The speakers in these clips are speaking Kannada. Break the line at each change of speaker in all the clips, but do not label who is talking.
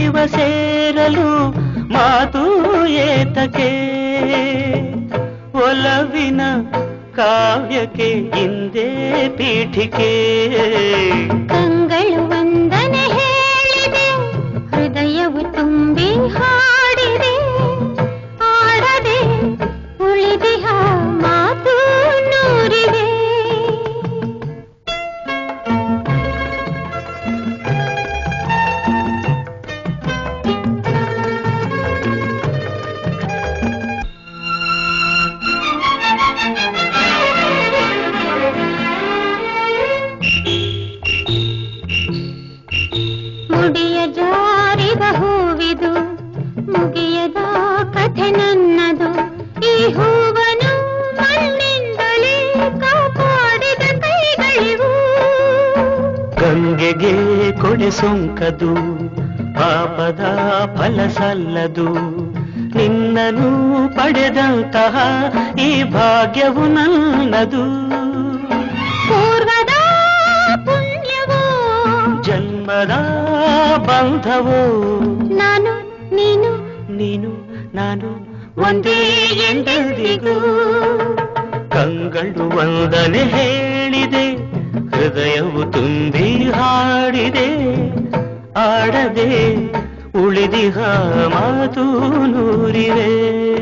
ಜೀವ ಸೇರಲು ಮಾತು ಏತಕೆ ಒಲವಿನ ಕಾವ್ಯಕ್ಕೆ ಹಿಂದೆ ಪೀಠಿಕೆ
ಕಂಗಳು ವಂದನೆ ಹೇಳಿದೆ ಹೃದಯವು ತುಂಬಿ ಹಾಡಿದೆ ಆಡದೆ ಉಳಿದಿಹ ಮಾತು ನೂರಿದೆ ಮುಡಿಯ ಜಾರಿದ ಹೂವಿದು ಮುಗಿಯದ ಕಥೆ ನನ್ನದು ಈ ಹೂವನು ಮಣ್ಣಿಂದಲೇ ಕಾಪಾಡಿದ ಕೈಗಳಿವು
ಗಂಗೆಗೆ ಕೊಡೆ ಸೊಂಕದು ಪಾಪದ ಫಲ ಸಲ್ಲದು ನಿನ್ನನು ಪಡೆದಂತಹ ಈ ಭಾಗ್ಯವು ನನ್ನದು
ಪೂರ್ವದ ಪುಣ್ಯವೋ
ಜನ್ಮದ ಬಂಧವು
ನಾನು ನೀನು
ನೀನು ನಾನು ಒಂದೇ ಎಂದೆಂದಿಗೂ ಕಂಗಳು ವಂದನೆ ಹೇಳಿದೆ ಹೃದಯವು ತುಂಬಿ ಹಾಡಿದೆ ಆಡದೆ ಉಳಿದಿಹ ಮಾತು ನೂರಿವೆ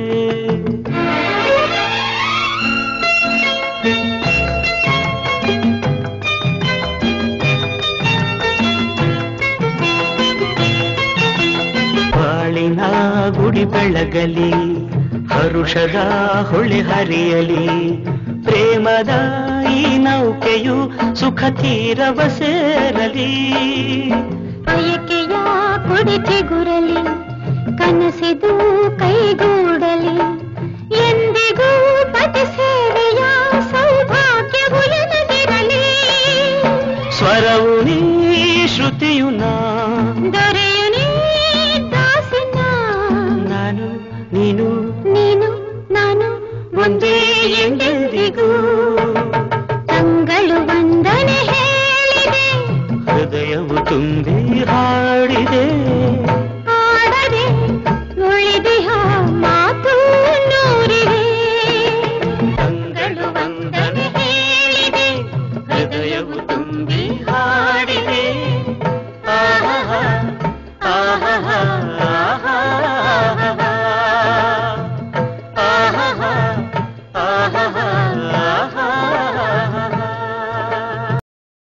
ಬಾಳಿನ ಗುಡಿ ಬೆಳಗಲಿ ಹರುಷದ ಹೊಳೆ ಹರಿಯಲಿ ಪ್ರೇಮದ ಈ ನೌಕೆಯು ಸುಖ ತೀರವ ಸೇರಲಿ
ಬಯಕೆಯ ಕುಡಿಕೆ ಗುರಲಿ ಕನಸಿದು ಕೈಗೂಡಲಿ ಎಂದಿಗೂ ಪತಿ ಸೇವೆಯ ಸೌಭಾಗ್ಯವು ಎನಗಿರಲಿ
ಸ್ವರವು ನೀ ಶ್ರುತಿಯು ನಾ
ದೊರೆಯು ನೀ ದಾಸಿನ
ನಾನು ನೀನು
ನೀನು ನಾನು
ಒಂದೇ ಎಂದೆಂದಿಗೂ
ತಂಗಳು ವಂದನೆ ಹೇಳಿದೆ
ಹೃದಯವು ತುಂಬಿ ಹಾಡಿದೆ